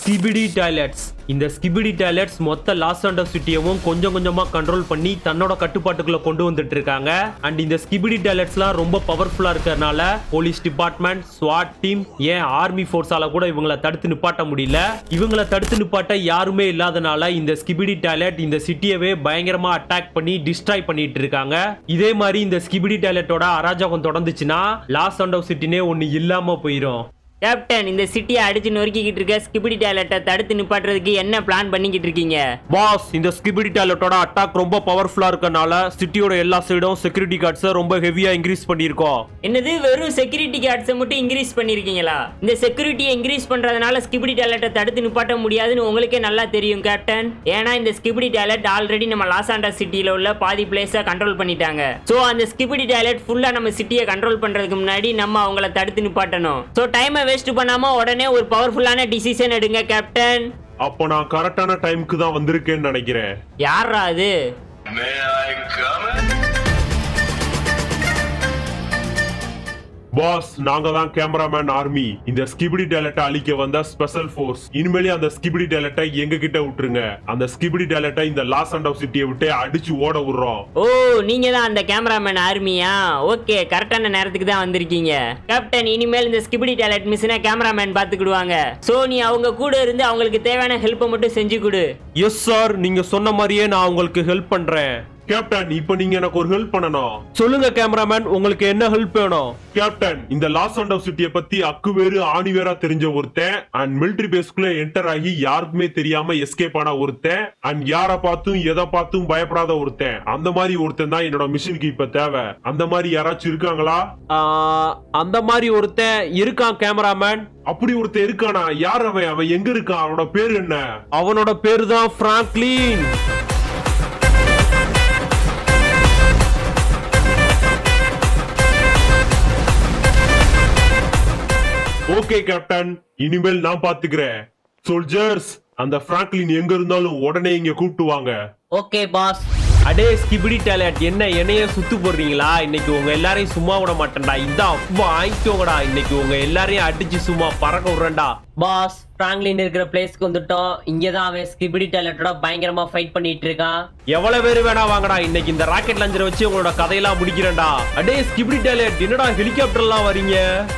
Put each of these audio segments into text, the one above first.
ஸ்கிபிடி toilets இந்த ஸ்கிபிடி toilets மொத்த loss ஆண்டர் சிட்டியவும் கொஞ்சம் கொஞ்சமா கண்ட்ரோல் பண்ணி தன்னோட கட்டுப்பாட்டுக்குள்ள கொண்டு வந்துட்டு இருக்காங்க அண்ட் இந்த ஸ்கிபிடி டாய்லெட்ஸ்லாம் ரொம்ப பவர்ஃபுல்லா இருக்கறனால போலீஸ் டிபார்ட்மெண்ட் ஸ்வாட் டீம் ஏன் ஆர்மி ஃபோர்ஸால கூட இவங்கள தடுத்து நிப்பாட்ட முடியல இவங்கள தடுத்து நிப்பாட்ட யாருமே இல்லாதனால இந்த ஸ்கிபிடி டாய்லெட் இந்த சிட்டியவே பயங்கரமா அட்டாக் பண்ணி டிஸ்ட்ராய் பண்ணிட்டு இருக்காங்க இதே மாதிரி இந்த ஸ்கிபிடி டாய்லெட்டோட அராஜகம் தொடர்ந்துச்சுன்னா லாஸ் ஆண்டர் சிட்டினே ஒன்னு இல்லாம போயிடும் கேப்டன் இந்த சிட்டியை அடிச்சு நொறுக்கிக்கிட்டு இருக்க ஸ்கிபிடி டாய்லெட்டை தடுத்து நிப்பாட்டுறதுக்கு என்ன பிளான் பண்ணிக்கிட்டு இருக்கீங்க பாஸ் இந்த ஸ்கிபிடி டாய்லெட்டோட அட்டாக் ரொம்ப பவர்ஃபுல்லா இருக்கனால சிட்டியோட எல்லா சைடும் செக்யூரிட்டி கார்ட்ஸை ரொம்ப ஹெவியா இன்க்ரீஸ் பண்ணியிருக்கோம் என்னது வெறும் செக்யூரிட்டி கார்ட்ஸை மட்டும் இன்க்ரீஸ் பண்ணிருக்கீங்களா இந்த செக்யூரிட்டியை இன்க்ரீஸ் பண்றதுனால ஸ்கிபிடி டாய்லெட்டை தடுத்து நிப்பாட்ட முடியாதுன்னு உங்களுக்கே நல்லா தெரியும் கேப்டன் ஏன்னா இந்த ஸ்கிபிடி டாய்லெட் ஆல்ரெடி நம்ம லாஸ் ஆண்டர்ஸ் சிட்டியில உள்ள பாதி பிளேஸை கண்ட்ரோல் பண்ணிட்டாங்க ஸோ அந்த ஸ்கிபிடி டாய்லெட் ஃபுல்லா நம்ம சிட்டியை கண்ட்ரோல் பண்றதுக்கு முன்னாடி நம்ம அவங்கள தடுத்து நிப்பாட்டணும் ஸோ டைமை வேஸ்ட் பண்ணாம உடனே ஒரு பவர்ஃபுல்லான டிசிஷன் எடுங்க கேப்டன் அப்போ நான் கரெக்டான டைம்க்கு தான் வந்திருக்கேன்னு நினைக்கிறேன் யாரா அது May I come in? Boss நாங்க தான் கேமராமேன் ஆர்மி இந்த ஸ்கிபிடி டேலட்டை அழிக்க வந்த ஸ்பெஷல் ஃபோர்ஸ் இனிமேலே அந்த ஸ்கிபிடி டேலட்டை எங்க கிட்ட விட்டுருங்க அந்த ஸ்கிபிடி டேலட்டை இந்த லாஸ் அண்ட் ஆஃப் சிட்டியை விட்டு அடிச்சு ஓட விடுறோம் ஓ நீங்க தான் அந்த கேமராமேன் ஆர்மியா ஓகே கரெக்டான நேரத்துக்கு தான் வந்திருக்கீங்க கேப்டன் இனிமேல் இந்த ஸ்கிபிடி டேலட் மிஷினை கேமராமேன் பாத்துக்கிடுவாங்க சோ நீ அவங்க கூட இருந்து அவங்களுக்கு தேவையான ஹெல்ப்பை மட்டும் செஞ்சு கொடு எஸ் சார் நீங்க சொன்ன மாதிரியே நான் உங்களுக்கு ஹெல்ப் பண்றேன் கேப்டன் இப்போ நீங்க எனக்கு ஒரு ஹெல்ப் பண்ணணும் சொல்லுங்க கேமராமேன் உங்களுக்கு என்ன ஹெல்ப் வேணும் கேப்டன் இந்த லாஸ் அண்ட் ஆஃப் சிட்டியை பத்தி அக்கு வேறு ஆணி வேறா தெரிஞ்ச ஒருத்தன் அண்ட் மிலிட்டரி பேஸ்க்குள்ள என்டர் ஆகி யாருக்குமே தெரியாம எஸ்கேப் ஆன ஒருத்தன் அண்ட் யார பார்த்தும் எதை பார்த்தும் பயப்படாத ஒருத்தன் அந்த மாதிரி ஒருத்தன் தான் என்னோட மிஷினுக்கு இப்ப தேவை அந்த மாதிரி யாராச்சும் இருக்காங்களா ஆ, அந்த மாதிரி ஒருத்தன் இருக்கான் கேமராமேன் அப்படி ஒருத்தன் இருக்கானா யார் அவன் அவன் எங்க இருக்கான் அவனோட பேர் என்ன அவனோட பேரு தான் பிராங்க்லின் ஓகே கேப்டன் இனிமேல் நான் பாத்துக்கிறேன் சோல்ஜர்ஸ் அந்த பிராங்க்லின் எங்க இருந்தாலும் உடனே இங்க கூப்பிட்டு வாங்க ஓகே பாஸ் அடே ஸ்கிபிடி டேலட் என்ன என்னைய சுத்து போடுறீங்களா இன்னைக்கு உங்க எல்லாரையும் சும்மா விட மாட்டேன்டா இதான் வாங்கிக்கோங்கடா இன்னைக்கு உங்க எல்லாரையும் அடிச்சு சும்மா பறக்க விடுறேன்டா பாஸ் பிராங்க்லின் இருக்கிற பிளேஸ்க்கு வந்துட்டோம் இங்கதான் அவன் ஸ்கிபிடி டேலட்டோட பயங்கரமா ஃபைட் பண்ணிட்டு இருக்கான் எவ்வளவு பேரு வேணா வாங்கடா இன்னைக்கு இந்த ராக்கெட் லாஞ்சரை வச்சு உங்களோட கதையெல்லாம் முடிக்கிறேன்டா அடே ஸ்கிபிடி டேலட் என்னடா ஹெலிகாப்டர்லாம் வரீங்க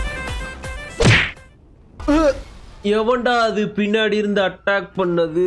அஹ், எவன்டா அது பின்னாடி இருந்து அட்டாக் பண்ணது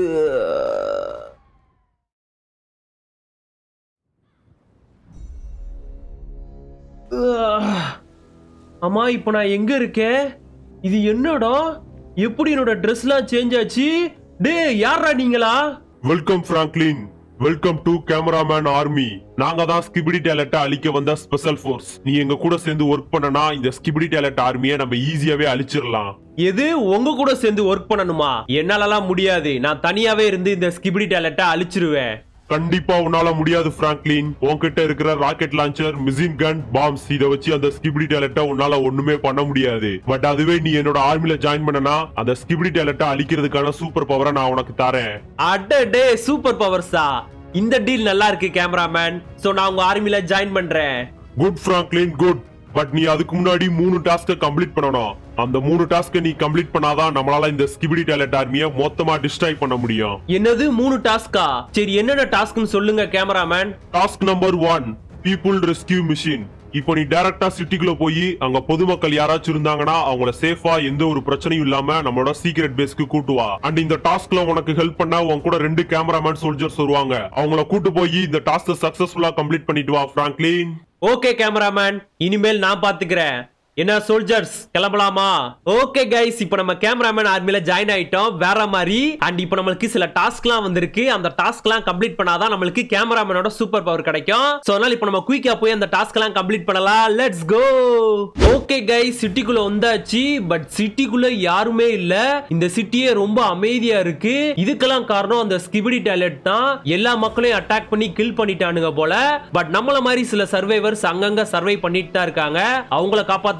அஹ். அம்மா இப்போ நான் எங்க இருக்கேன் இது என்னடா எப்படி என்னோட ட்ரெஸ்லாம் சேஞ்ச் ஆச்சு டேய் யாரா நீங்களா welcome Franklin welcome to cameraman army நாங்க தான் ஸ்கிபிடி டேலட்டை அழிக்க வந்த ஸ்பெஷல் ஃபோர்ஸ் நீ எங்க கூட சேர்ந்து ஒர்க் பண்ணனா இந்த ஸ்கிபிடி டேலட் ஆர்மியை நம்ம ஈஸியாவே அழிச்சிடலாம் எது உங்க கூட சேர்ந்து ஒர்க் பண்ணணுமா என்னாலலாம் முடியாது நான் தனியாவே இருந்து இந்த ஸ்கிபிடி டேலட்டை அழிச்சிருவேன் கண்டிப்பா உன்னால முடியாது பிராங்க்லின் உன்கிட்ட இருக்கிற rocket launcher machine gun bombs இத வச்சு அந்த ஸ்கிபிடி டேலட்டை உன்னால ஒண்ணுமே பண்ண முடியாது பட் அதுவே நீ என்னோட ஆர்மில ஜாயின் பண்ணனா அந்த ஸ்கிபிடி டேலட்டை அழிக்கிறதுக்கான சூப்பர் பவரை நான் உனக்கு தரேன் அடடே சூப்பர் பவர்ஸா இந்த டீல் நல்லா இருக்கு கேமராமேன் சோ நான் உங்க ஆர்மில ஜாயின் பண்றேன் குட் பிராங்க்லின் குட் பட் நீ அதுக்கு முன்னாடி மூணு டாஸ்க கம்ப்ளீட் பண்ணணும் அந்த மூணு டாஸ்க நீ கம்ப்ளீட் பண்ணாதான் நம்மளால இந்த ஸ்கிபிடி டேலட் ஆர்மியை மொத்தமா டிஸ்ட்ராய் பண்ண முடியும் என்னது மூணு டாஸ்கா சரி என்னென்ன டாஸ்க்னு சொல்லுங்க cameraman task number one people rescue mission இப்போ நீ டைரக்டா சிட்டிக்குள்ள போய் அங்க பொதுமக்கள் யாராச்சும் இருந்தாங்கன்னா அவங்கள சேஃபா எந்த ஒரு பிரச்சனையும் இல்லாம நம்மளோட சீக்ரெட் பேஸ்க்கு கூட்டு வா அண்ட் இந்த டாஸ்க்ல உனக்கு ஹெல்ப் பண்ண உன் கூட ரெண்டு கேமராமேன் சோல்ஜர்ஸ் வருவாங்க அவங்கள கூட்டு போய் இந்த டாஸ்க் சக்சஸ்ஃபுல்லா கம்ப்ளீட் பண்ணிட்டு வா பிராங்க்லின் ஓகே கேமராமேன் இனிமேல் நான் பாத்துக்கிறேன் என்ன சோல்ஜர்ஸ் கிளம்பலாமா ஓகே கைஸ் இப்போ நம்ம கேமராமேன் ஆர்மில ஜாயின் ஆயிட்டோம் வேற மாதிரி அண்ட் இப்போ நம்மளுக்கு சில டாஸ்க்லாம் வந்திருக்கு அந்த டாஸ்க்லாம் கம்ப்ளீட் பண்ணாதான் நம்மளுக்கு கேமராமேனோட சூப்பர் பவர் கிடைக்கும் சோ அதனால இப்போ நம்ம குயிக்கா போய் அந்த டாஸ்க்லாம் கம்ப்ளீட் பண்ணலாம் லெட்ஸ் கோ ஓகே கைஸ் சிட்டிக்குள்ள வந்தாச்சு பட் சிட்டிக்குள்ள யாருமே இல்ல இந்த சிட்டியே ரொம்ப அமைதியா இருக்கு இதுக்கெல்லாம் காரணம் அந்த ஸ்கிபிடி டேலட் தான் எல்லா மக்களையும் அட்டாக் பண்ணி கில் பண்ணிட்டானுங்க போல பட் நம்மள மாதிரி சில சர்வைவர்ஸ் அங்கங்க சர்வை பண்ணிட்டு தான் இருக்காங்க அவங்கள காப்பாத்துறது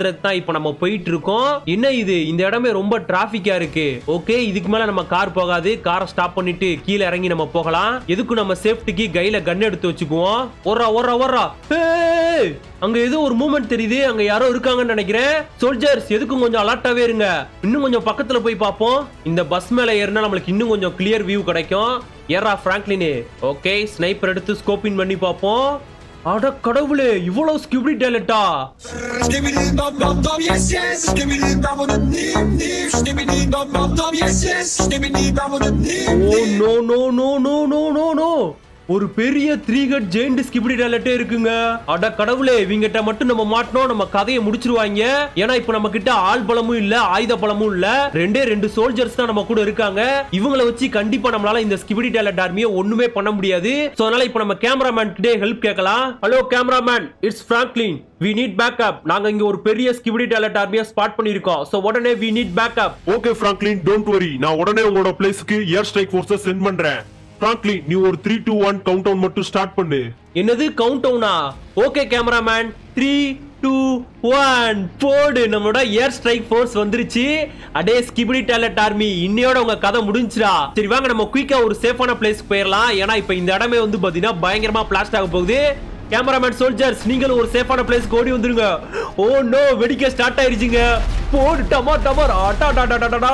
காப்பாத்துறதுக்கு தான் இப்போ நம்ம போயிட்டு இருக்கோம் என்ன இது இந்த இடமே ரொம்ப டிராபிக்கா இருக்கு ஓகே இதுக்கு மேல நம்ம கார் போகாது காரை ஸ்டாப் பண்ணிட்டு கீழே இறங்கி நம்ம போகலாம் எதுக்கும் நம்ம சேஃப்டிக்கு கையில கன் எடுத்து வச்சுக்குவோம் ஓரா ஓரா ஓரா ஏய், அங்க ஏதோ ஒரு மூமெண்ட் தெரியுது அங்க யாரோ இருக்காங்கன்னு நினைக்கிறேன் சோல்ஜர்ஸ் எதுக்கும் கொஞ்சம் அலர்ட்டாவே இருங்க இன்னும் கொஞ்சம் பக்கத்துல போய் பார்ப்போம் இந்த பஸ் மேல ஏறினா நம்மளுக்கு இன்னும் கொஞ்சம் கிளியர் வியூ கிடைக்கும் ஏறா பிராங்க்லின் ஓகே ஸ்னைப்பர் எடுத்து ஸ்கோப்பின் பண்ணி பார்ப்போம் அட கடவுளே இவ்வளவு ஸ்கியூபிடி டேலண்டா Skibbidi dum dum dum yes yes Skibbidi dum dum dim dim Skibbidi dum dum dum yes yes Skibbidi dum dum dim oh no no no no no no no ஒரு பெரிய three cut giant skibidi டேலட்டே இருக்குங்க அட கடவுளே இவங்கிட்ட மட்டும் நம்ம மாட்டினோம் நம்ம கதையை முடிச்சிருவாங்க ஏன்னா இப்போ நம்ம கிட்ட ஆள் பலமும் இல்ல ஆயுத பலமும் இல்ல ரெண்டே ரெண்டு சோல்ஜர்ஸ் தான் நம்ம கூட இருக்காங்க இவங்கள வச்சு கண்டிப்பா நம்மளால இந்த ஸ்கிபிடி டேலட் ஆர்மியை ஒண்ணுமே பண்ண முடியாது சோ அதனால இப்போ நம்ம கேமராமேன் கிட்டே ஹெல்ப் கேட்கலாம் hello cameraman it's Franklin we need backup நாங்க இங்க ஒரு பெரிய ஸ்கிபிடி டேலட் ஆர்மியை ஸ்பாட் பண்ணிருக்கோம் சோ உடனே we need backup okay Franklin don't worry நான் உடனே உங்களோட பிளேஸ்க்கு ஏர் ஸ்ட்ரைக் ஃபோர்ஸை சென்ட் பண்றேன் பிராங்க்லின் நீ ஒரு three two one countdown மட்டும் ஸ்டார்ட் பண்ணு என்னது கவுண்ட் டவுனா okay cameraman three two one போடு நம்மளோட ஏர் ஸ்ட்ரைக் ஃபோர்ஸ் வந்துருச்சு அடே ஸ்கிபிடி டேலட் ஆர்மி இன்னையோட உங்க கதை முடிஞ்சுடா சரி வாங்க நம்ம குயிக்கா ஒரு சேஃபான பிளேஸ்க்கு போயிடலாம் ஏன்னா இப்போ இந்த இடமே வந்து பாத்தீங்கன்னா பயங்கரமா பிளாஸ்ட் ஆக போகுது கேமராமேன் சோல்ஜர்ஸ் நீங்களும் ஒரு சேஃபான பிளேஸ்க்கு ஓடி வந்துருங்க ஓ நோ வெடிக்க ஸ்டார்ட் ஆயிருச்சுங்க போடு டமா டமர் அடா டா டா டா டா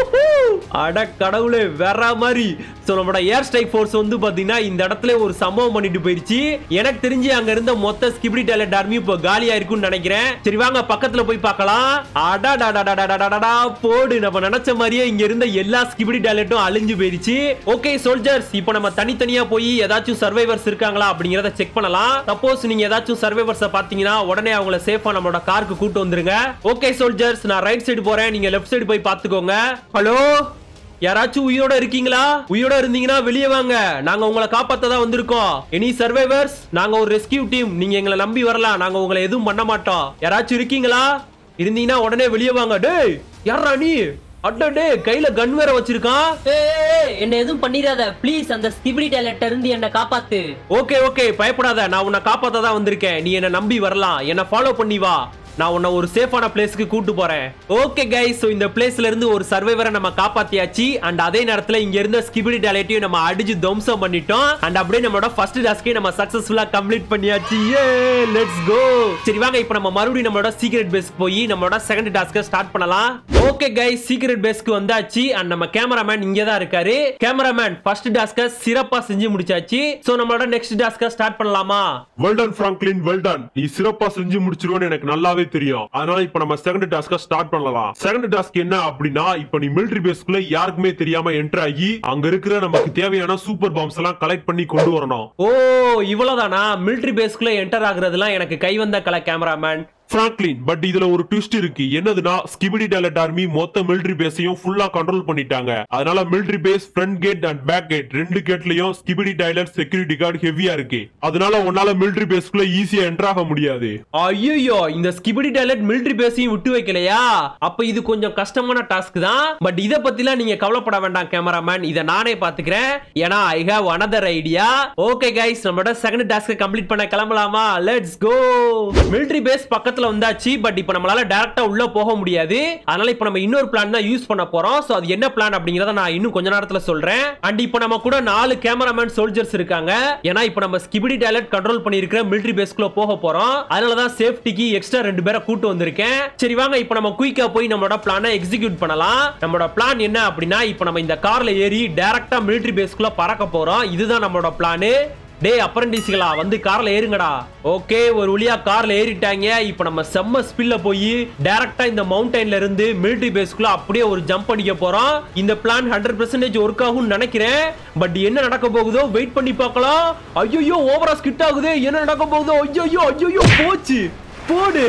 அட கடவுளே வேற மாதிரி சோ நம்மளோட ஏர் ஸ்ட்ரைக் ஃபோர்ஸ் வந்து பாத்தீங்கன்னா இந்த இடத்துல ஒரு சம்பவம் பண்ணிட்டு போயிருச்சு எனக்கு தெரிஞ்சு அங்க இருந்த மொத்த ஸ்கிபிடி டேலட் ஆர்மி இப்போ காலியா இருக்கும்னு நினைக்கிறேன் சரி வாங்க பக்கத்துல போய் பார்க்கலாம் அடா டா டா டா டா டா டா டா போடு நம்ம நினைச்ச மாதிரியே இங்க இருந்த எல்லா ஸ்கிபிடி டேலட்டும் அழிஞ்சு போயிருச்சு ஓகே சோல்ஜர்ஸ் இப்போ நம்ம தனித்தனியா போய் ஏதாச்சும் சர்வைவர்ஸ் இருக்காங்களா அப்படிங்கறத செக் பண்ணலாம் சப்போஸ் நீங்க ஏதாச்சும் சர்வைவர்ஸ பாத்தீங்கன்னா உடனே அவங்கள சேஃபா நம்மளோட காருக்கு கூட்டு வந்துருங்க ஓகே சோல்ஜர்ஸ் நான் ரைட் சைடு போறேன் நீங்க லெஃப்ட் சைடு போய் பாத்துக்கோங்க ஹலோ யாராச்சும் உயிரோட இருக்கீங்களா உயிரோட இருந்தீங்கன்னா வெளியே வாங்க நாங்க உங்களை காப்பாத்த தான் வந்திருக்கோம் எனி சர்வைவர்ஸ் நாங்க ஒரு ரெஸ்கியூ டீம் நீங்க எங்களை நம்பி வரலாம் நாங்க உங்களை எதுவும் பண்ண மாட்டோம் யாராச்சும் இருக்கீங்களா இருந்தீங்கன்னா உடனே வெளியே வாங்க டேய் யாரா நீ அடடே கையில கன் வேற வச்சிருக்கான் ஏய், என்ன எதுவும் பண்ணிடாத ப்ளீஸ் அந்த ஸ்கிபிடி டேலட்ட இருந்து என்ன காப்பாத்து ஓகே ஓகே பயப்படாத நான் உன்னை காப்பாத்த தான் வந்திருக்கேன் நீ என்ன நம்பி வரலாம் என்ன ஃபாலோ பண்ணி வா நான் உன்னை ஒரு சேஃபான பிளேஸ்க்கு கூட்டு போறேன் ஓகே கைஸ் சோ இந்த பிளேஸ்ல இருந்து ஒரு சர்வைவரை நம்ம காப்பாத்தியாச்சு அண்ட் அதே நேரத்துல இங்க இருந்த ஸ்கிபிடி டேலட்டையும் நம்ம அடிச்சு துவம்சம் பண்ணிட்டோம் அண்ட் அப்படியே நம்மளோட ஃபர்ஸ்ட் டாஸ்கையும் நம்ம சக்சஸ்ஃபுல்லா கம்ப்ளீட் பண்ணியாச்சு ஏ லெட்ஸ் கோ சரி வாங்க இப்போ நம்ம மறுபடியும் நம்மளோட சீக்ரெட் பேஸ்க்கு போய் நம்மளோட செகண்ட் டாஸ்க்கை ஸ்டார்ட் பண்ணலாம் ஓகே கைஸ் சீக்ரெட் பேஸ்க்கு வந்தாச்சு அண்ட் நம்ம கேமராமேன் இங்க தான் இருக்காரு கேமராமேன் ஃபர்ஸ்ட் டாஸ்க்கை சிறப்பா செஞ்சு முடிச்சாச்சு சோ நம்மளோட நெக்ஸ்ட் டாஸ்க்கை ஸ்டார்ட் பண்ணலாமா வெல்டன் பிராங்க்லின் வெல்டன் நீ சிறப்பா செஞ்சு முடிச்சிருவேன்னு எனக்கு நல்லாவே தெரியும் அதனால இப்ப நம்ம செகண்ட் டாஸ்க ஸ்டார்ட் பண்ணலாம் செகண்ட் டாஸ்க் என்ன அப்படின்னா இப்ப நீ மிலிட்டரி பேஸ்க்குள்ள யாருக்குமே தெரியாம என்டர் ஆகி அங்க இருக்கிற நமக்கு தேவையான சூப்பர் பாம்ஸ் எல்லாம் கலெக்ட் பண்ணி கொண்டு வரணும் ஓ இவ்வளவுதானா மிலிட்டரி பேஸ்க்குள்ள என்டர் ஆகுறதுலாம் எனக்கு கை வந்த கலை கேமராமேன் பிராங்க்லின் பட் இதுல ஒரு ட்விஸ்ட் இருக்கு என்னதுன்னா ஸ்கிபிடி டேலட் ஆர்மி மொத்த மிலிட்டரி பேஸையும் ஃபுல்லா கண்ட்ரோல் பண்ணிட்டாங்க அதனால military base front gate and back gate ரெண்டு கேட்லயும் ஸ்கிபிடி டைலட் செக்யூரிட்டி கார்டு ஹெவியா இருக்கு அதனால உன்னால மிலிட்டரி பேஸ்க்குள்ள ஈஸியா என்டர் ஆக முடியாது ஐயோ இந்த ஸ்கிபிடி டைலட் மிலிட்டரி பேஸையும் விட்டு வைக்கலையா அப்ப இது கொஞ்சம் கஷ்டமான டாஸ்க் தான் பட் இத பத்திலாம் நீங்க கவலைப்பட வேண்டாம் கேமராமேன் இத நானே பாத்துக்கிறேன் ஏன்னா I have another idea okay guys நம்மளோட செகண்ட் டாஸ்க் கம்ப்ளீட் பண்ண கிளம்பலாமா லெட்ஸ் கோ மிலிட்டரி பேஸ் பக்கத்துல வந்தாச்சு பட் இப்போ நம்மளால டைரக்டா உள்ள போக முடியாது அதனால இப்போ நம்ம இன்னொரு பிளான் தான் யூஸ் பண்ண போறோம் சோ அது என்ன பிளான் அப்படிங்கறத நான் இன்னும் கொஞ்ச நேரத்துல சொல்றேன் அண்ட் இப்போ நம்ம கூட நாலு கேமராமேன் சோல்ஜர்ஸ் இருக்காங்க ஏன்னா இப்போ நம்ம ஸ்கிபிடி டைலட் கண்ட்ரோல் பண்ணிருக்கிற மிலிட்டரி பேஸ்க்குள்ள போக போறோம் அதனால தான் சேஃப்டிக்கு எக்ஸ்ட்ரா ரெண்டு பேரை கூட்டு வந்திருக்கேன் சரி வாங்க இப்போ நம்ம குயிக்கா போய் நம்மளோட பிளானை எக்ஸிக்யூட் பண்ணலாம் நம்மளோட பிளான் என்ன அப்படின்னா இப்போ நம்ம இந்த கார்ல ஏறி டைரக்டா மிலிட்டரி பேஸ்க்குள்ள பறக்க போறோம் இதுதான் நம்மளோட பிளான் டேய் அப்ரண்டிஸ்களா வந்து கார்ல ஏறுங்கடா ஓகே ஒரு வழியா கார்ல ஏறிட்டாங்க இப்போ நம்ம செம்ம ஸ்பில்ல போய் டைரக்டா இந்த மவுண்டன்ல இருந்து மிலிட்டரி பேஸ்க்குள்ள அப்படியே ஒரு ஜம்ப் அடிக்க போறோம் இந்த பிளான் ஹண்ட்ரட் பெர்சன்டேஜ் ஒர்க் ஆகும்னு நினைக்கிறேன் பட் என்ன நடக்க போகுதோ வெயிட் பண்ணி பார்க்கலாம் ஐயோ ஓவரா ஸ்கிட் ஆகுது என்ன நடக்க போகுதோ ஐயோ ஐயோ போச்சு போடு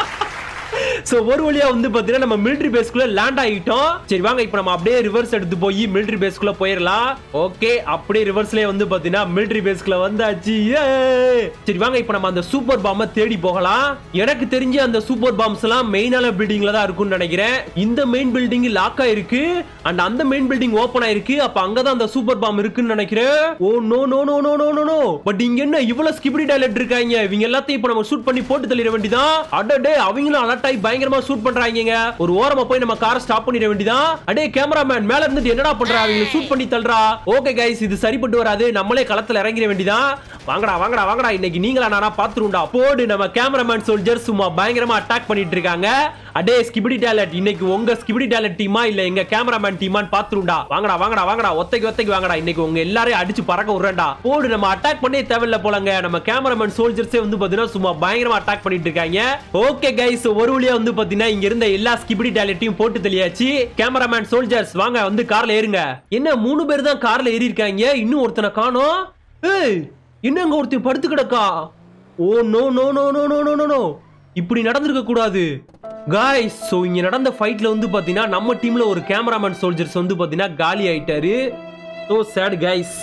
சோ ஒரு வழியா வந்து பாத்தீங்கன்னா நம்ம மிலிட்டரி பேஸ்க்குள்ள லேண்ட் ஆகிட்டோம் சரி வாங்க இப்போ நம்ம அப்படியே ரிவர்ஸ் எடுத்து போய் மிலிட்டரி பேஸ்க்குள்ள போயிடலாம் ஓகே அப்படியே ரிவர்ஸ்லயே வந்து பாத்தீங்கன்னா மிலிட்டரி பேஸ்க்குள்ள வந்தாச்சு Yay! சரி வாங்க இப்போ நம்ம அந்த சூப்பர் பாம்பை தேடி போகலாம் எனக்கு தெரிஞ்சு அந்த சூப்பர் பாம்ஸ் எல்லாம் மெயினான பில்டிங்ல தான் இருக்கும்னு நினைக்கிறேன் இந்த மெயின் பில்டிங் லாக் ஆயிருக்கு அண்ட் அந்த மெயின் பில்டிங் ஓபன் ஆயிருக்கு அப்ப அங்கதான் அந்த சூப்பர் பாம் இருக்குன்னு நினைக்கிறேன் oh no no no no no no no but இங்க என்ன இவ்வளவு ஸ்கிபிடி டைலட் இருக்காங்க இவங்க எல்லாத்தையும் இப்போ நம்ம ஷூட் பண்ணி போட்டு தள்ளிட வேண்டியதான் அடடே அவங்களும் அலர்ட் ஆகி பயங்கரமா ஷூட் பண்றாங்க ஒரு ஓரமா போய் நம்ம காரை ஸ்டாப் பண்ணிட வேண்டியதான் அடே கேமராமேன் மேல இருந்து என்னடா பண்றா அவங்க ஷூட் பண்ணி தள்ளுறா ஓகே கைஸ் இது சரிப்பட்டு வராது நம்மளே களத்துல இறங்கிட வேண்டியதான் வாங்கடா வாங்கடா வாங்கடா இன்னைக்கு நீங்களா நானா பாத்துருண்டா போடு நம்ம கேமராமேன் சோல்ஜர் சும்மா பயங்கரமா அட்டாக் பண்ணிட்டு இருக்காங்க அடே ஸ்கிபிடி டேலட் இன்னைக்கு உங்க ஸ்கிபிடி டேலட் டீமா இல்ல எங்க கேமராமேன் டீமான்னு பாத்துருண்டா வாங்கடா வாங்கடா வாங்கடா ஒத்தைக்கு ஒத்தைக்கு வாங்கடா இன்னைக்கு உங்க எல்லாரையும் அடிச்சு பறக்க விடுறேன்டா போடு நம்ம அட்டாக் பண்ணே தேவையில்ல போலங்க நம்ம கேமராமேன் சோல்ஜர்ஸே வந்து பாத்தீங்கன்னா சும்மா பயங்கரமா அட்டாக் பண்ணிட்டு இருக்காங்க ஓகே கைஸ் ஒரு வழியா வந்து பாத்தீங்கன்னா இங்க இருந்த எல்லா ஸ்கிபிடி டேலட்டையும் போட்டு தெளியாச்சு கேமராமேன் சோல்ஜர்ஸ் வாங்க வந்து கார்ல ஏறுங்க என்ன மூணு பேர் தான் கார்ல ஏறி இருக்காங்க இன்னும் ஒருத்தனை காணோம் ஏய் என்னங்க ஒருத்தன் படுத்து கிடக்கா oh no no no no no no no no இப்படி நடந்திருக்க கூடாது காய்ஸ் ஸோ இங்க நடந்த ஃபைட்ல வந்து பாத்தீங்கன்னா நம்ம டீம்ல ஒரு கேமராமேன் சோல்ஜர்ஸ் வந்து பாத்தீங்கன்னா காலி ஆயிட்டாரு so sad guys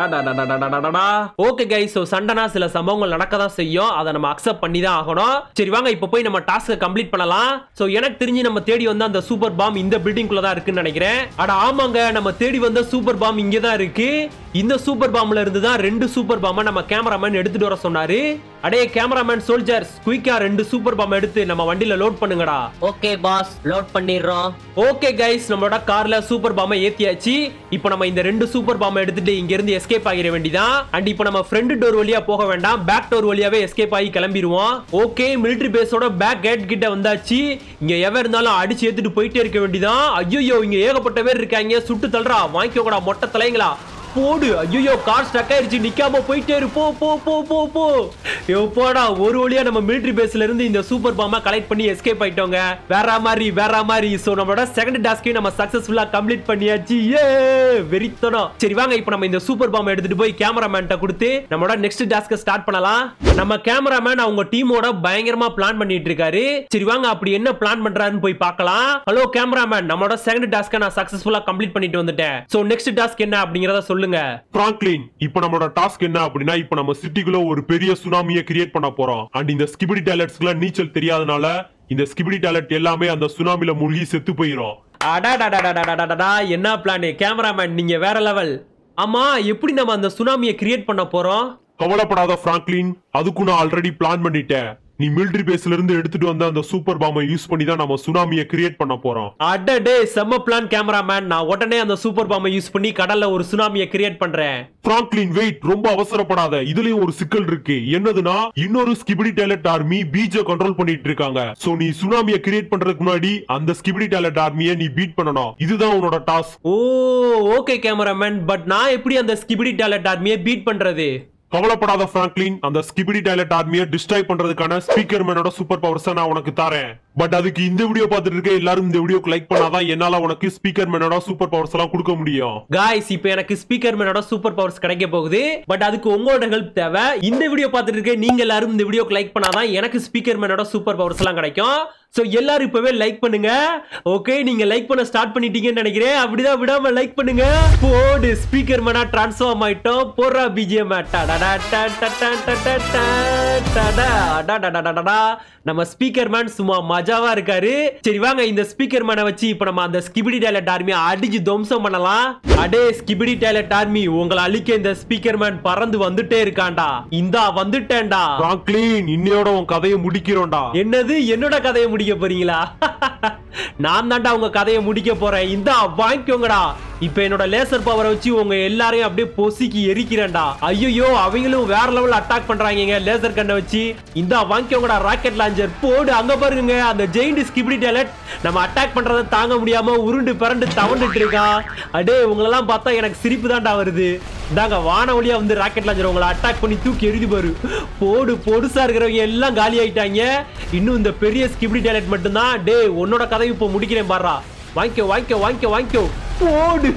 okay guys so சண்டைனா சில சம்பவங்கள் நடக்க தான் செய்யும் அதை நம்ம அக்செப்ட் பண்ணி தான் ஆகணும் சரி வாங்க இப்போ போய் நம்ம டாஸ்க்கை கம்ப்ளீட் பண்ணலாம் ஸோ எனக்கு தெரிஞ்சு நம்ம தேடி வந்த அந்த சூப்பர் பாம் இந்த பில்டிங்குள்ள தான் இருக்குன்னு நினைக்கிறேன் அட ஆமாங்க நம்ம தேடி வந்த சூப்பர் பாம் இங்கே தான் இருக்கு இந்த சூப்பர் பாம்ல இருந்து தான் ரெண்டு சூப்பர் பாம்பை நம்ம கேமராமேன் எடுத்துட்டு வர சொன்னாரு அடே கேமராமேன் சோல்ஜர்ஸ் குயிக்கா ரெண்டு சூப்பர் பாம் எடுத்து நம்ம வண்டியில லோட் பண்ணுங்கடா ஓகே பாஸ் லோட் பண்ணிடுறோம் ஓகே கைஸ் நம்மளோட கார்ல சூப்பர் பாம்பை ஏத்தியாச்சு இப்போ நம்ம இந்த ரெண்டு சூப்பர் பாம்பை எடுத்துட்டு இங்க இருந்து எஸ்கேப் ஆகிட வேண்டியதான் அண்ட் இப்போ நம்ம ஃப்ரண்ட் டோர் வழியா போக வேண்டாம் பேக் டோர் வழியாவே எஸ்கேப் ஆகி கிளம்பிடுவோம் ஓகே மிலிட்டரி பேஸோட பேக் கேட் கிட்ட வந்தாச்சு இங்க எவன் இருந்தாலும் அடிச்சு ஏத்துட்டு போயிட்டே இருக்க வேண்டியதான் ஐயோ இங்க ஏகப்பட்ட பேர் இருக்காங்க சுட்டு தள்ளுறா வாங்கிக்கோடா மொட்டை தலைங்களா போடு ஐயோ கார் ஸ்டக் ஆயிருச்சு நிக்காம போயிட்டே இரு போ போ போ போ போ எப்போடா ஒரு வழியா நம்ம மிலிட்டரி பேஸ்ல இருந்து இந்த சூப்பர் பாம்பா கலெக்ட் பண்ணி எஸ்கேப் ஆயிட்டோங்க வேற மாதிரி வேற மாதிரி சோ நம்மளோட செகண்ட் டாஸ்கையும் நம்ம சக்சஸ்ஃபுல்லா கம்ப்ளீட் பண்ணியாச்சு ஏ வெறித்தனம் சரி வாங்க இப்போ நம்ம இந்த சூப்பர் பாம்பை எடுத்துட்டு போய் கேமராமேன்ட்ட கொடுத்து நம்மளோட நெக்ஸ்ட் டாஸ்க்கை ஸ்டார்ட் பண்ணலாம் நம்ம கேமராமேன் அவங்க டீமோட பயங்கரமா பிளான் பண்ணிட்டு இருக்காரு சரி வாங்க அப்படி என்ன பிளான் பண்றாருன்னு போய் பார்க்கலாம் ஹலோ கேமராமேன் நம்மளோட செகண்ட் டாஸ்க்கை நான் சக்சஸ்ஃபுல்லா கம்ப்ளீட் பண்ணிட்டு வந்துட்டேன் சோ நெக்ஸ்ட் டாஸ்க் என்ன அப்படிங்கறத சொல்லுங்க பிராங்க்லின் இப்போ நம்மளோட டாஸ்க் என்ன அப்படின்னா இப்போ நம்ம சிட்டிக்குள்ள ஒரு பெரிய சுனாமியை கிரியேட் பண்ண போறோம் அண்ட் இந்த ஸ்கிபிடி டேலட்ஸ்க்குலாம் நீச்சல் தெரியாதனால இந்த ஸ்கிபிடி டேலட் எல்லாமே அந்த சுனாமில மூழ்கி செத்து போயிடும் அடாடாடாடாடாடாடாடா என்ன பிளான் கேமராமேன் நீங்க வேற லெவல் ஆமா எப்படி நம்ம அந்த சுனாமியை கிரியேட் பண்ண போறோம் கவலைப்படாத பிராங்க்லின் அதுக்கும் நான் ஆல்ரெடி பிளான் பண்ணிட்டேன் நீ மிலிட்டரி பேஸ்ல இருந்து எடுத்துட்டு வந்த அந்த சூப்பர் பாம்பை யூஸ் பண்ணி தான் நம்ம சுனாமியை கிரியேட் பண்ண போறோம் அடடே செம்ம பிளான் கேமராமேன் நான் உடனே அந்த சூப்பர் பாம்பை யூஸ் பண்ணி கடல்ல ஒரு சுனாமியை கிரியேட் பண்றேன் பிராங்க்லின் வெயிட் ரொம்ப அவசரப்படாத இதுலயும் ஒரு சிக்கல் இருக்கு என்னதுன்னா இன்னொரு ஸ்கிபிடி டேலட் ஆர்மி பீச்ச கண்ட்ரோல் பண்ணிட்டு இருக்காங்க சோ நீ சுனாமியை கிரியேட் பண்றதுக்கு முன்னாடி அந்த ஸ்கிபிடி டேலட் ஆர்மியை நீ பீட் பண்ணணும் இதுதான் உன்னோட task oh okay cameraman but நான் எப்படி அந்த ஸ்கிபிடி டேலட் ஆர்மியை பீட் பண்றது கவலைப்படாத பிராங்க்லின் அந்த ஸ்கிபிடி டைலட் ஆர்மியை டிஸ்ட்ராய் பண்றதுக்கான ஸ்பீக்கர் மேனோட சூப்பர் பவர்ஸை நான் உனக்கு தரேன் பட் அதுக்கு இந்த வீடியோ பார்த்துட்டு இருக்க எல்லாரும் இந்த வீடியோக்கு லைக் பண்ணாதான் என்னால உனக்கு ஸ்பீக்கர் மேனோட சூப்பர் பவர்ஸ் எல்லாம் கொடுக்க முடியும் காய்ஸ் இப்போ எனக்கு ஸ்பீக்கர் மேனோட சூப்பர் பவர்ஸ் கிடைக்க போகுது பட் அதுக்கு உங்களோட ஹெல்ப் தேவை இந்த வீடியோ பார்த்துட்டு இருக்க நீங்க எல்லாரும் இந்த வீடியோக்கு லைக் பண்ணாதான் எனக்கு ஸ்பீக்கர் மேனோட சூப்பர் பவர்ஸ் எல்லாம் கிடைக்கும் சோ எல்லாரும் இப்பவே லைக் பண்ணுங்க ஓகே நீங்க லைக் பண்ண ஸ்டார்ட் பண்ணிட்டீங்கன்னு நினைக்கிறேன் அப்படிதான் விடாம லைக் பண்ணுங்க போடு ஸ்பீக்கர் மேனா டிரான்ஸ்ஃபார்ம் ஆயிட்டோம் போடுறா பிஜிஎம் நம்ம ஸ்பீக்கர் மேன் சும்மா மஜாவா இருக்காரு சரி வாங்க இந்த ஸ்பீக்கர் மேனை வச்சு இப்ப நம்ம அந்த ஸ்கிபிடி டேலட் ஆர்மியை அடிச்சு துவம்சம் பண்ணலாம் அடே ஸ்கிபிடி டேலட் ஆர்மி உங்களை அழிக்க இந்த ஸ்பீக்கர் மேன் பறந்து வந்துட்டே இருக்கான்டா இந்தா வந்துட்டேன்டா பிராங்க்லின் இன்னையோட உன் கதையை முடிக்கிறோம்டா என்னது என்னோட கதையை முடிக்க போறீங்களா நான் தான்டா உங்க கதையை முடிக்க போறேன் இந்தா வாங்கிக்கோங்கடா இப்ப என்னோட லேசர் பவரை வச்சு உங்க எல்லாரையும் அப்படியே பொசிக்கி எரிக்கிறேன்டா ஐயோ அவங்களும் வேற லெவல் அட்டாக் பண்றாங்க லேசர் கண்ணை வச்சு இந்தா வாங்கிக்கோங்கடா ராக்கெட் லாஞ்சர் போடு அங்க பாருங்க அந்த ஜெயிண்ட் ஸ்கிபிடி டேலட் நம்ம அட்டாக் பண்றதை தாங்க முடியாம உருண்டு பிறண்டு தவண்டுட்டு இருக்கான் அடே உங்களெல்லாம் பார்த்தா எனக்கு சிரிப்பு தான்டா வருது இந்தாங்க வான வழியா வந்து ராக்கெட் லாஞ்சர் உங்களை அட்டாக் பண்ணி தூக்கி எரிது பாரு போடு பொடுசா இருக்கிறவங்க எல்லாம் காலி ஆயிட்டாங்க இன்னும் இந்த பெரிய ஸ்கிபிடி டேலட் மட்டும்தான் டே உன்னோட கதை இப்போ முடிக்கிறேன் பாரா வாங்கிக்கோ வாங்கிக்கோ வாங்கிக்கோ வாங்கிக்கோ போடு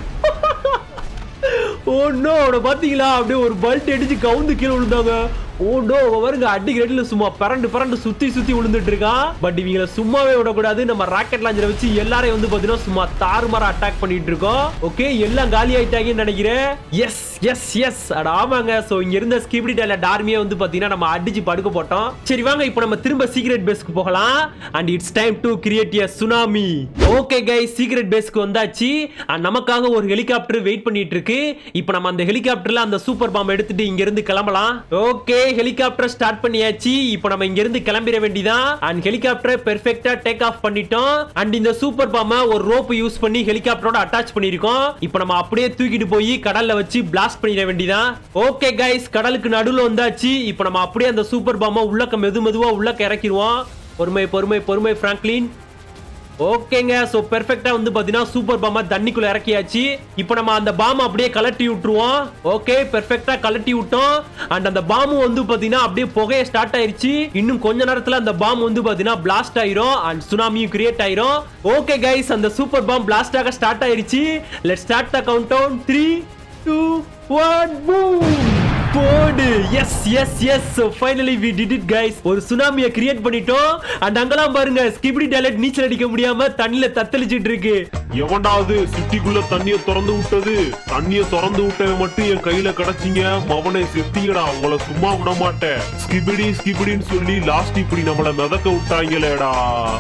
ஓ நோ அவனை பாத்தீங்களா அப்படியே ஒரு பல்ட் அடிச்சு கவுந்து கீழே விழுந்தாங்க ஓ நோ வருங்க அடிக்க ரெட்டில சும்மா பரண்டு பரண்டு சுத்தி சுத்தி விழுந்துட்டு இருக்கான் பட் இவங்கள சும்மாவே விடக்கூடாது நம்ம ராக்கெட் லாஞ்சரை வச்சு எல்லாரையும் வந்து பாத்தீங்கன்னா சும்மா தாறுமாறா அட்டாக் பண்ணிட்டு இருக்கோம் ஓகே எல்லாம் காலி ஆயிட்டாங்கன்னு நினைக்கிறேன் எஸ் எஸ் எஸ் அட ஆமாங்க சோ இங்க இருந்த ஸ்கிபிடி டேலட் ஆர்மியை வந்து பாத்தீங்கன்னா நம்ம அடிச்சு படுக்க போட்டோம் சரி வாங்க இப்போ நம்ம திரும்ப சீக்ரெட் பேஸ்க்கு போகலாம் and it's time to create a tsunami okay guy secret பேஸ்க்கு வந்தாச்சு and நமக்காக ஒரு ஹெலிகாப்டர் வெயிட் பண்ணிட்டு இருக்கு இப்போ நம்ம அந்த ஹெலிகாப்டர்ல அந்த சூப்பர் பாம்பை எடுத்துட்டு இங்க இருந்து கிளம்பலாம் ஓகே ஹெலிகாப்டர் ஸ்டார்ட் பண்ணியாச்சு இப்போ நம்ம இங்க இருந்து கிளம்பிட வேண்டியதான் அண்ட் ஹெலிகாப்டர் பெர்ஃபெக்ட்டா டேக் ஆஃப் பண்ணிட்டோம் அண்ட் இந்த சூப்பர் பாம ஒரு ரோப் யூஸ் பண்ணி ஹெலிகாப்டரோட அட்டாச் பண்ணிருக்கோம் இப்போ நம்ம அப்படியே தூக்கிட்டு போய் கடல்ல வச்சு பிளாஸ்ட் பண்ணிட வேண்டியதான் ஓகே கைஸ் கடலுக்கு நடுவுல வந்தாச்சு இப்போ நம்ம அப்படியே அந்த சூப்பர் பாம உள்ளக்க மெது மெதுவா உள்ளக்க இறக்கிடுவோம் பொறுமை பொறுமை பொறுமை பிராங்க்லின் ஓகேங்க சோ பெர்ஃபெக்ட்டா வந்து பாத்தீங்கன்னா சூப்பர் பாமா தண்ணிக்குள்ள இறக்கியாச்சு இப்போ நம்ம அந்த பாம் அப்படியே கலட்டி விட்டுருவோம் ஓகே பெர்ஃபெக்ட்டா கலட்டி விட்டோம் அண்ட் அந்த பாம் வந்து பாத்தீங்கன்னா அப்படியே புகைய ஸ்டார்ட் ஆயிருச்சு இன்னும் கொஞ்ச நேரத்துல அந்த பாம் வந்து பாத்தீங்கன்னா பிளாஸ்ட் ஆயிரும் அண்ட் சுனாமியும் கிரியேட் ஆயிரும் ஓகே கைஸ் அந்த சூப்பர் பாம் பிளாஸ்ட் ஆக ஸ்டார்ட் ஆயிருச்சு let start the countdown three two one boom போடு yes yes yes finally we did it guys ஒரு சுனாமியை கிரியேட் பண்ணிட்டோம் அண்ட் அங்கெல்லாம் பாருங்க ஸ்கிபிடி டேலட் நீச்சல் அடிக்க முடியாம தண்ணில தத்தளிச்சிட்டு இருக்கு எவன்டாவது சிட்டிக்குள்ள தண்ணிய திறந்து விட்டது தண்ணிய திறந்து விட்டவன் மட்டும் என் கையில கிடைச்சீங்க மவனை செத்தீங்கடா உங்களை சும்மா விட மாட்டேன் ஸ்கிபிடி ஸ்கிபிடின்னு சொல்லி லாஸ்ட் இப்படி நம்மள மிதக்க விட்டாங்களேடா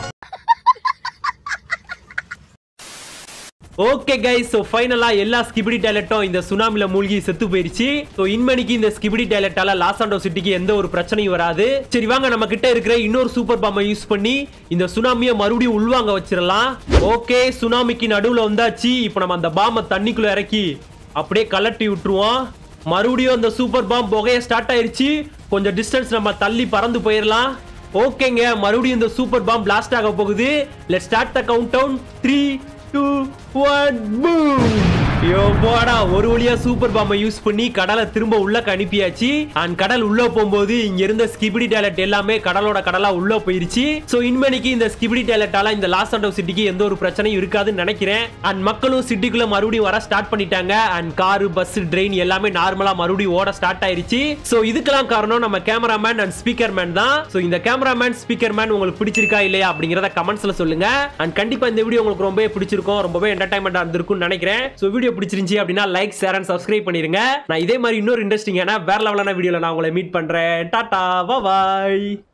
ஓகே கைஸ் ஸோ ஃபைனலா எல்லா ஸ்கிபிடி டேலட்டும் இந்த சுனாமில மூழ்கி செத்து போயிருச்சு ஸோ இன்மணிக்கு இந்த ஸ்கிபிடி டேலட்டால லாஸ் ஆண்டோ சிட்டிக்கு எந்த ஒரு பிரச்சனையும் வராது சரி வாங்க நம்ம கிட்ட இருக்கிற இன்னொரு சூப்பர் பாம்பை யூஸ் பண்ணி இந்த சுனாமியை மறுபடியும் உள்வாங்க வச்சிடலாம் ஓகே சுனாமிக்கு நடுவுல வந்தாச்சு இப்போ நம்ம அந்த பாம்பை தண்ணிக்குள்ள இறக்கி அப்படியே கலட்டி விட்டுருவோம் மறுபடியும் அந்த சூப்பர் பாம் புகைய ஸ்டார்ட் ஆயிருச்சு கொஞ்சம் டிஸ்டன்ஸ் நம்ம தள்ளி பறந்து போயிடலாம் ஓகேங்க மறுபடியும் இந்த சூப்பர் பாம் பிளாஸ்ட் ஆக போகுது let start the countdown three two one boom ஐயோ போடா ஒரு வழியா சூப்பர் பாம்பை யூஸ் பண்ணி கடலை திரும்ப உள்ள அனுப்பியாச்சு அண்ட் கடல் உள்ள போகும்போது இங்க இருந்த ஸ்கிபிடி டேலட் எல்லாமே கடலோட கடலா உள்ள போயிருச்சு சோ இன்மணிக்கு இந்த ஸ்கிபிடி டேலட்டால இந்த லாஸ் ஆண்டோ சிட்டிக்கு எந்த ஒரு பிரச்சனையும் இருக்காதுன்னு நினைக்கிறேன் அண்ட் மக்களும் சிட்டிக்குள்ள மறுபடியும் வர ஸ்டார்ட் பண்ணிட்டாங்க அண்ட் காரு பஸ் ட்ரெயின் எல்லாமே நார்மலா மறுபடியும் ஓட ஸ்டார்ட் ஆயிருச்சு சோ இதுக்கெல்லாம் காரணம் நம்ம கேமராமேன் அண்ட் ஸ்பீக்கர் மேன் தான் சோ இந்த கேமராமேன் ஸ்பீக்கர் மேன் உங்களுக்கு பிடிச்சிருக்கா இல்லையா அப்படிங்கறத கமெண்ட்ஸ்ல சொல்லுங்க அண்ட் கண்டிப்பா இந்த வீடியோ உங்களுக்கு ரொம்பவே பிடிச்சிருக்கும் ரொம்பவே என்டர்டைன்மெண்டா இருந்திருக்கும்னு நினைக்கிறேன் சோ வீடியோ பிடிச்சிருந்துச்சு அப்படின்னா லைக் ஷேர் அண்ட் சப்ஸ்கிரைப் பண்ணிருங்க நான் இதே மாதிரி இன்னொரு இன்ட்ரெஸ்டிங்கான வேற லெவலான வீடியோல நான் உங்களை மீட் பண்றேன் டாடா பாய்